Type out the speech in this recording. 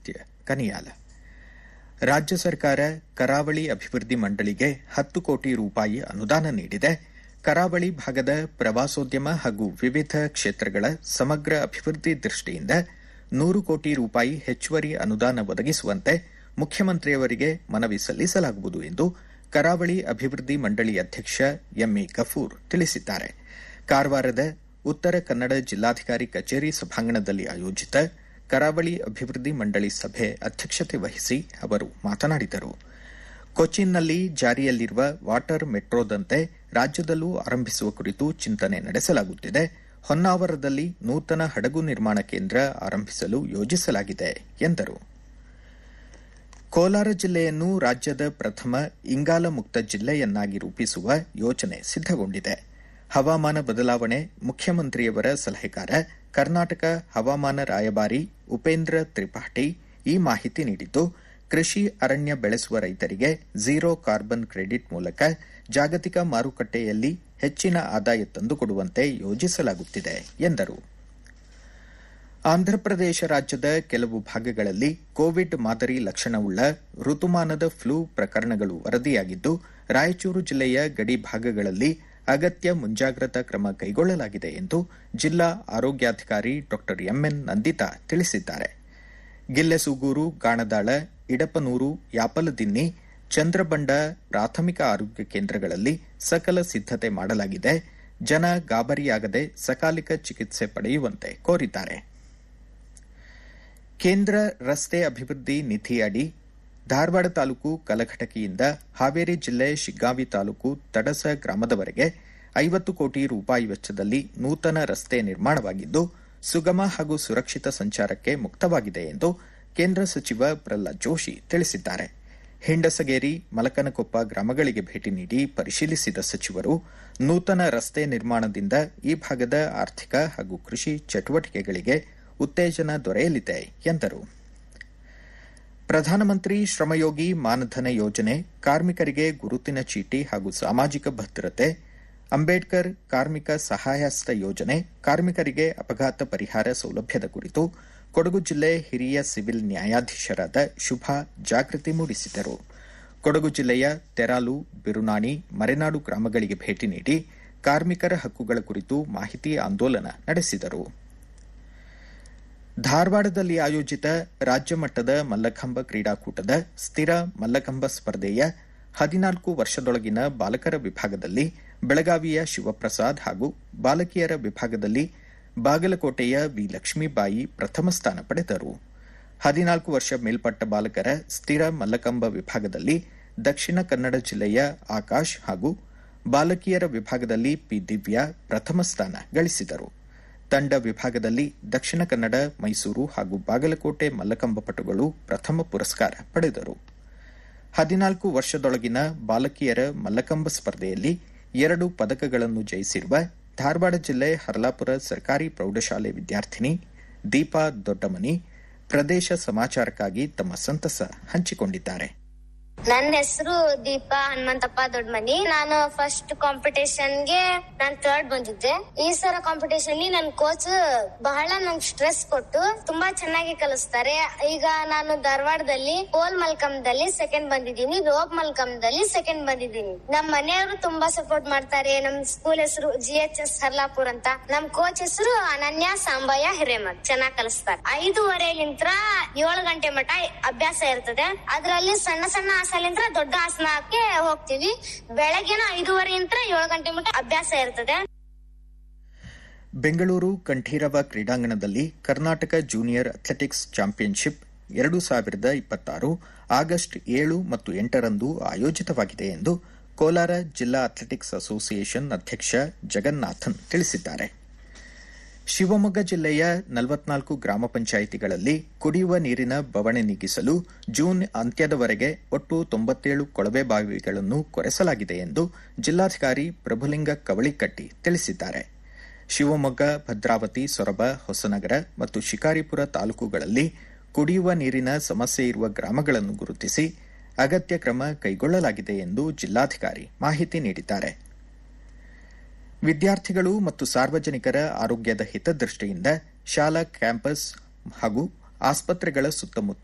ಆದಿತ್ಯ ಕನಿಯಾಲ ರಾಜ್ಯ ಸರ್ಕಾರ ಕರಾವಳಿ ಅಭಿವೃದ್ಧಿ ಮಂಡಳಿಗೆ ಹತ್ತು ಕೋಟಿ ರೂಪಾಯಿ ಅನುದಾನ ನೀಡಿದೆ ಕರಾವಳಿ ಭಾಗದ ಪ್ರವಾಸೋದ್ಯಮ ಹಾಗೂ ವಿವಿಧ ಕ್ಷೇತ್ರಗಳ ಸಮಗ್ರ ಅಭಿವೃದ್ಧಿ ದೃಷ್ಟಿಯಿಂದ ನೂರು ಕೋಟಿ ರೂಪಾಯಿ ಹೆಚ್ಚುವರಿ ಅನುದಾನ ಒದಗಿಸುವಂತೆ ಮುಖ್ಯಮಂತ್ರಿಯವರಿಗೆ ಮನವಿ ಸಲ್ಲಿಸಲಾಗುವುದು ಎಂದು ಕರಾವಳಿ ಅಭಿವೃದ್ಧಿ ಮಂಡಳಿ ಅಧ್ಯಕ್ಷ ಎಂಇ ಗಫೂರ್ ತಿಳಿಸಿದ್ದಾರೆ ಕಾರವಾರದ ಉತ್ತರ ಕನ್ನಡ ಜಿಲ್ಲಾಧಿಕಾರಿ ಕಚೇರಿ ಸಭಾಂಗಣದಲ್ಲಿ ಆಯೋಜಿತ ಕರಾವಳಿ ಅಭಿವೃದ್ಧಿ ಮಂಡಳಿ ಸಭೆ ಅಧ್ಯಕ್ಷತೆ ವಹಿಸಿ ಅವರು ಮಾತನಾಡಿದರು ಕೊಚ್ಚಿನ್ನಲ್ಲಿ ಜಾರಿಯಲ್ಲಿರುವ ವಾಟರ್ ಮೆಟ್ರೋದಂತೆ ರಾಜ್ಯದಲ್ಲೂ ಆರಂಭಿಸುವ ಕುರಿತು ಚಿಂತನೆ ನಡೆಸಲಾಗುತ್ತಿದೆ ಹೊನ್ನಾವರದಲ್ಲಿ ನೂತನ ಹಡಗು ನಿರ್ಮಾಣ ಕೇಂದ್ರ ಆರಂಭಿಸಲು ಯೋಜಿಸಲಾಗಿದೆ ಎಂದರು ಕೋಲಾರ ಜಿಲ್ಲೆಯನ್ನು ರಾಜ್ಯದ ಪ್ರಥಮ ಇಂಗಾಲ ಮುಕ್ತ ಜಿಲ್ಲೆಯನ್ನಾಗಿ ರೂಪಿಸುವ ಯೋಜನೆ ಸಿದ್ದಗೊಂಡಿದೆ ಹವಾಮಾನ ಬದಲಾವಣೆ ಮುಖ್ಯಮಂತ್ರಿಯವರ ಸಲಹೆಗಾರ ಕರ್ನಾಟಕ ಹವಾಮಾನ ರಾಯಭಾರಿ ಉಪೇಂದ್ರ ತ್ರಿಪಾಠಿ ಈ ಮಾಹಿತಿ ನೀಡಿದ್ದು ಕೃಷಿ ಅರಣ್ಯ ಬೆಳೆಸುವ ರೈತರಿಗೆ ಝೀರೋ ಕಾರ್ಬನ್ ಕ್ರೆಡಿಟ್ ಮೂಲಕ ಜಾಗತಿಕ ಮಾರುಕಟ್ಟೆಯಲ್ಲಿ ಹೆಚ್ಚಿನ ಆದಾಯ ತಂದುಕೊಡುವಂತೆ ಯೋಜಿಸಲಾಗುತ್ತಿದೆ ಎಂದರು ಆಂಧ್ರಪ್ರದೇಶ ರಾಜ್ಯದ ಕೆಲವು ಭಾಗಗಳಲ್ಲಿ ಕೋವಿಡ್ ಮಾದರಿ ಲಕ್ಷಣವುಳ್ಳ ಋತುಮಾನದ ಫ್ಲೂ ಪ್ರಕರಣಗಳು ವರದಿಯಾಗಿದ್ದು ರಾಯಚೂರು ಜಿಲ್ಲೆಯ ಗಡಿ ಭಾಗಗಳಲ್ಲಿ ಅಗತ್ಯ ಮುಂಜಾಗ್ರತಾ ಕ್ರಮ ಕೈಗೊಳ್ಳಲಾಗಿದೆ ಎಂದು ಜಿಲ್ಲಾ ಆರೋಗ್ಯಾಧಿಕಾರಿ ಡಾ ಎಂಎನ್ ನಂದಿತಾ ತಿಳಿಸಿದ್ದಾರೆ ಗಿಲ್ಲೆಸೂಗೂರು ಗಾಣದಾಳ ಇಡಪನೂರು ಯಾಪಲದಿನ್ನಿ ಚಂದ್ರಬಂಡ ಪ್ರಾಥಮಿಕ ಆರೋಗ್ಯ ಕೇಂದ್ರಗಳಲ್ಲಿ ಸಕಲ ಸಿದ್ದತೆ ಮಾಡಲಾಗಿದೆ ಜನ ಗಾಬರಿಯಾಗದೆ ಸಕಾಲಿಕ ಚಿಕಿತ್ಸೆ ಪಡೆಯುವಂತೆ ಕೋರಿದ್ದಾರೆ ಕೇಂದ್ರ ರಸ್ತೆ ಅಭಿವೃದ್ಧಿ ನಿಧಿ ಅಡಿ ಧಾರವಾಡ ತಾಲೂಕು ಕಲಘಟಕಿಯಿಂದ ಹಾವೇರಿ ಜಿಲ್ಲೆ ಶಿಗ್ಗಾವಿ ತಾಲೂಕು ತಡಸ ಗ್ರಾಮದವರೆಗೆ ಐವತ್ತು ಕೋಟಿ ರೂಪಾಯಿ ವೆಚ್ಚದಲ್ಲಿ ನೂತನ ರಸ್ತೆ ನಿರ್ಮಾಣವಾಗಿದ್ದು ಸುಗಮ ಹಾಗೂ ಸುರಕ್ಷಿತ ಸಂಚಾರಕ್ಕೆ ಮುಕ್ತವಾಗಿದೆ ಎಂದು ಕೇಂದ್ರ ಸಚಿವ ಪ್ರಹ್ಲಾದ್ ಜೋಶಿ ತಿಳಿಸಿದ್ದಾರೆ ಹಿಂಡಸಗೇರಿ ಮಲಕನಕೊಪ್ಪ ಗ್ರಾಮಗಳಿಗೆ ಭೇಟಿ ನೀಡಿ ಪರಿಶೀಲಿಸಿದ ಸಚಿವರು ನೂತನ ರಸ್ತೆ ನಿರ್ಮಾಣದಿಂದ ಈ ಭಾಗದ ಆರ್ಥಿಕ ಹಾಗೂ ಕೃಷಿ ಚಟುವಟಿಕೆಗಳಿಗೆ ಉತ್ತೇಜನ ದೊರೆಯಲಿದೆ ಎಂದರು ಪ್ರಧಾನಮಂತ್ರಿ ಶ್ರಮಯೋಗಿ ಮಾನಧನ ಯೋಜನೆ ಕಾರ್ಮಿಕರಿಗೆ ಗುರುತಿನ ಚೀಟಿ ಹಾಗೂ ಸಾಮಾಜಿಕ ಭದ್ರತೆ ಅಂಬೇಡ್ಕರ್ ಕಾರ್ಮಿಕ ಸಹಾಯಹಸ್ತ ಯೋಜನೆ ಕಾರ್ಮಿಕರಿಗೆ ಅಪಘಾತ ಪರಿಹಾರ ಸೌಲಭ್ಯದ ಕುರಿತು ಕೊಡಗು ಜಿಲ್ಲೆ ಹಿರಿಯ ಸಿವಿಲ್ ನ್ಯಾಯಾಧೀಶರಾದ ಶುಭಾ ಜಾಗೃತಿ ಮೂಡಿಸಿದರು ಕೊಡಗು ಜಿಲ್ಲೆಯ ತೆರಾಲು ಬಿರುನಾಣಿ ಮರೆನಾಡು ಗ್ರಾಮಗಳಿಗೆ ಭೇಟಿ ನೀಡಿ ಕಾರ್ಮಿಕರ ಹಕ್ಕುಗಳ ಕುರಿತು ಮಾಹಿತಿ ಆಂದೋಲನ ನಡೆಸಿದರು ಧಾರವಾಡದಲ್ಲಿ ಆಯೋಜಿತ ರಾಜ್ಯ ಮಟ್ಟದ ಮಲ್ಲಖಂಬ ಕ್ರೀಡಾಕೂಟದ ಸ್ಥಿರ ಮಲ್ಲಖಂಬ ಸ್ಪರ್ಧೆಯ ಹದಿನಾಲ್ಕು ವರ್ಷದೊಳಗಿನ ಬಾಲಕರ ವಿಭಾಗದಲ್ಲಿ ಬೆಳಗಾವಿಯ ಶಿವಪ್ರಸಾದ್ ಹಾಗೂ ಬಾಲಕಿಯರ ವಿಭಾಗದಲ್ಲಿ ಬಾಗಲಕೋಟೆಯ ವಿ ಲಕ್ಷ್ಮೀಬಾಯಿ ಪ್ರಥಮ ಸ್ಥಾನ ಪಡೆದರು ಹದಿನಾಲ್ಕು ವರ್ಷ ಮೇಲ್ಪಟ್ಟ ಬಾಲಕರ ಸ್ಥಿರ ಮಲ್ಲಕಂಬ ವಿಭಾಗದಲ್ಲಿ ದಕ್ಷಿಣ ಕನ್ನಡ ಜಿಲ್ಲೆಯ ಆಕಾಶ್ ಹಾಗೂ ಬಾಲಕಿಯರ ವಿಭಾಗದಲ್ಲಿ ಪಿ ದಿವ್ಯಾ ಪ್ರಥಮ ಸ್ಥಾನ ಗಳಿಸಿದರು ತಂಡ ವಿಭಾಗದಲ್ಲಿ ದಕ್ಷಿಣ ಕನ್ನಡ ಮೈಸೂರು ಹಾಗೂ ಬಾಗಲಕೋಟೆ ಮಲ್ಲಕಂಬ ಪಟುಗಳು ಪ್ರಥಮ ಪುರಸ್ಕಾರ ಪಡೆದರು ಹದಿನಾಲ್ಕು ವರ್ಷದೊಳಗಿನ ಬಾಲಕಿಯರ ಮಲ್ಲಕಂಬ ಸ್ಪರ್ಧೆಯಲ್ಲಿ ಎರಡು ಪದಕಗಳನ್ನು ಜಯಿಸಿರುವ ಧಾರವಾಡ ಜಿಲ್ಲೆ ಹರ್ಲಾಪುರ ಸರ್ಕಾರಿ ಪ್ರೌಢಶಾಲೆ ವಿದ್ಯಾರ್ಥಿನಿ ದೀಪಾ ದೊಡ್ಡಮನಿ ಪ್ರದೇಶ ಸಮಾಚಾರಕ್ಕಾಗಿ ತಮ್ಮ ಸಂತಸ ಹಂಚಿಕೊಂಡಿದ್ದಾರೆ ನನ್ನ ಹೆಸರು ದೀಪಾ ಹನುಮಂತಪ್ಪ ದೊಡ್ಡಮನಿ ನಾನು ಫಸ್ಟ್ ಕಾಂಪಿಟೇಷನ್ ಗೆ ನಾನ್ ಥರ್ಡ್ ಬಂದಿದ್ದೆ ಈ ಸಲ ಕಾಂಪಿಟೇಷನ್ ನನ್ ಕೋಚ್ ಬಹಳ ನಂಗೆ ಸ್ಟ್ರೆಸ್ ಕೊಟ್ಟು ತುಂಬಾ ಚೆನ್ನಾಗಿ ಕಲಿಸ್ತಾರೆ ಈಗ ನಾನು ಧಾರವಾಡದಲ್ಲಿ ಪೋಲ್ ಮಲ್ಕಂದಲ್ಲಿ ಸೆಕೆಂಡ್ ಬಂದಿದ್ದೀನಿ ರೋಪ್ ಮಲ್ಕಂದಲ್ಲಿ ಸೆಕೆಂಡ್ ಬಂದಿದ್ದೀನಿ ನಮ್ ಮನೆಯವರು ತುಂಬಾ ಸಪೋರ್ಟ್ ಮಾಡ್ತಾರೆ ನಮ್ ಸ್ಕೂಲ್ ಹೆಸರು ಜಿ ಎಚ್ ಎಸ್ ಹರ್ಲಾಪುರ್ ಅಂತ ನಮ್ ಕೋಚ್ ಹೆಸರು ಅನನ್ಯ ಸಾಂಬಯ್ಯ ಹಿರೇಮಠ್ ಚೆನ್ನಾಗಿ ಕಲಿಸ್ತಾರೆ ಐದೂವರೆಲಿಂತ್ರ ಏಳು ಗಂಟೆ ಮಟ ಅಭ್ಯಾಸ ಇರ್ತದೆ ಅದ್ರಲ್ಲಿ ಸಣ್ಣ ಸಣ್ಣ ಆಸಲಿಂತ್ರ ದೊಡ್ಡ ಆಸನಕ್ಕೆ ಹೋಗ್ತೀವಿ ಬೆಳಗ್ಗೆನ ಐದೂವರೆಯಿಂದ ಏಳು ಗಂಟೆ ಮಟ ಅಭ್ಯಾಸ ಇರ್ತದೆ ಬೆಂಗಳೂರು ಕಂಠೀರವ ಕ್ರೀಡಾಂಗಣದಲ್ಲಿ ಕರ್ನಾಟಕ ಜೂನಿಯರ್ ಅಥ್ಲೆಟಿಕ್ಸ್ ಚಾಂಪಿಯನ್ಶಿಪ್ ಎರಡು ಸಾವಿರದ ಇಪ್ಪತ್ತಾರು ಆಗಸ್ಟ್ ಏಳು ಮತ್ತು ಎಂಟರಂದು ಆಯೋಜಿತವಾಗಿದೆ ಎಂದು ಕೋಲಾರ ಜಿಲ್ಲಾ ಅಥ್ಲೆಟಿಕ್ಸ್ ಅಸೋಸಿಯೇಷನ್ ಅಧ್ಯಕ್ಷ ಜಗನ್ನಾಥನ್ ತಿಳಿಸಿದ್ದಾರೆ ಶಿವಮೊಗ್ಗ ಜಿಲ್ಲೆಯ ನಲವತ್ನಾಲ್ಕು ಗ್ರಾಮ ಪಂಚಾಯಿತಿಗಳಲ್ಲಿ ಕುಡಿಯುವ ನೀರಿನ ಬವಣೆ ನೀಗಿಸಲು ಜೂನ್ ಅಂತ್ಯದವರೆಗೆ ಒಟ್ಟು ತೊಂಬತ್ತೇಳು ಕೊಳವೆ ಬಾವಿಗಳನ್ನು ಕೊರೆಸಲಾಗಿದೆ ಎಂದು ಜಿಲ್ಲಾಧಿಕಾರಿ ಪ್ರಭುಲಿಂಗ ಕವಳಿಕಟ್ಟಿ ತಿಳಿಸಿದ್ದಾರೆ ಶಿವಮೊಗ್ಗ ಭದ್ರಾವತಿ ಸೊರಬ ಹೊಸನಗರ ಮತ್ತು ಶಿಕಾರಿಪುರ ತಾಲೂಕುಗಳಲ್ಲಿ ಕುಡಿಯುವ ನೀರಿನ ಸಮಸ್ಯೆ ಇರುವ ಗ್ರಾಮಗಳನ್ನು ಗುರುತಿಸಿ ಅಗತ್ಯ ಕ್ರಮ ಕೈಗೊಳ್ಳಲಾಗಿದೆ ಎಂದು ಜಿಲ್ಲಾಧಿಕಾರಿ ಮಾಹಿತಿ ನೀಡಿದ್ದಾರೆ ವಿದ್ಯಾರ್ಥಿಗಳು ಮತ್ತು ಸಾರ್ವಜನಿಕರ ಆರೋಗ್ಯದ ಹಿತದೃಷ್ಟಿಯಿಂದ ಶಾಲಾ ಕ್ಯಾಂಪಸ್ ಹಾಗೂ ಆಸ್ಪತ್ರೆಗಳ ಸುತ್ತಮುತ್ತ